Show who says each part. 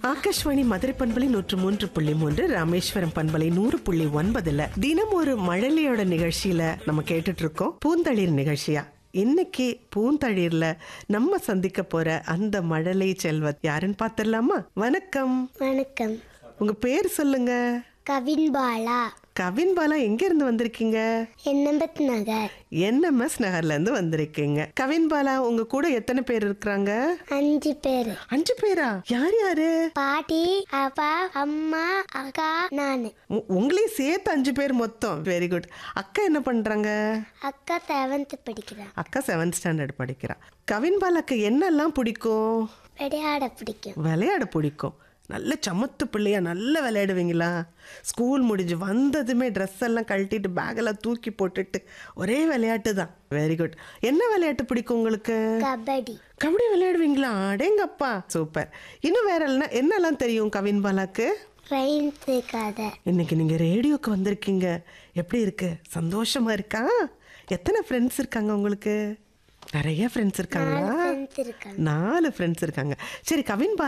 Speaker 1: ஆகாஷ்வாணி மதுரை பண்பலை நூற்று மூன்று புள்ளி மூன்று ராமேஸ்வரம் பண்பலை நூறு புள்ளி ஒன்பதுல தினம் ஒரு மழலையோட நிகழ்ச்சியில நம்ம கேட்டுட்டு இருக்கோம் பூந்தளிர் நிகழ்ச்சியா இன்னைக்கு பூந்தளிர்ல நம்ம சந்திக்க போற அந்த மழலை செல்வத் யாருன்னு பாத்திரலாமா வணக்கம்
Speaker 2: வணக்கம்
Speaker 1: உங்க பேர் சொல்லுங்க
Speaker 2: கவின் பாலா
Speaker 1: கவின் பாலா எங்க இருந்து வந்திருக்கீங்க
Speaker 2: எண்ணம்பத் நகர்
Speaker 1: என்எம்எஸ் நகர்ல இருந்து வந்திருக்கீங்க கவின் பாலா உங்க கூட எத்தனை பேர் இருக்கிறாங்க
Speaker 2: அஞ்சு பேர்
Speaker 1: அஞ்சு பேரா யார் யாரு
Speaker 2: பாட்டி அப்பா அம்மா அக்கா நானு
Speaker 1: உ- உங்களையும் சேர்த்து அஞ்சு பேர் மொத்தம் வெரி குட் அக்கா என்ன பண்றாங்க
Speaker 2: அக்கா செவன்த் படிக்கிறா
Speaker 1: அக்கா செவன்த் ஸ்டாண்டர்ட் படிக்கிறா கவின் பாலாக்கு என்னெல்லாம் பிடிக்கும்
Speaker 2: விளையாட பிடிக்கும்
Speaker 1: விளையாட பிடிக்கும் நல்ல சமத்து பிள்ளையா நல்லா விளையாடுவீங்களா ஸ்கூல் முடிஞ்சு வந்ததுமே ட்ரெஸ் எல்லாம் கழட்டிட்டு பேக்கெல்லாம் தூக்கி போட்டுட்டு ஒரே விளையாட்டு தான் வெரி குட் என்ன விளையாட்டு பிடிக்கும் உங்களுக்கு
Speaker 2: கபடி
Speaker 1: கபடி விளையாடுவீங்களா அடேங்கப்பா சூப்பர் இன்னும் வேற என்ன என்னெல்லாம் தெரியும் கவின் பாலாக்கு
Speaker 2: ரைன்ஸு கதை
Speaker 1: இன்னைக்கு நீங்க ரேடியோக்கு வந்திருக்கீங்க எப்படி இருக்கு சந்தோஷமா இருக்கா எத்தனை ஃப்ரெண்ட்ஸ் இருக்காங்க உங்களுக்கு நிறைய ஃப்ரெண்ட்ஸ் இருக்காங்களா
Speaker 2: ஃப்ரெண்ட்ஸ் இருக்காங்க
Speaker 1: நாலு ஃப்ரெண்ட்ஸ் இருக்காங்க சரி கவின் பா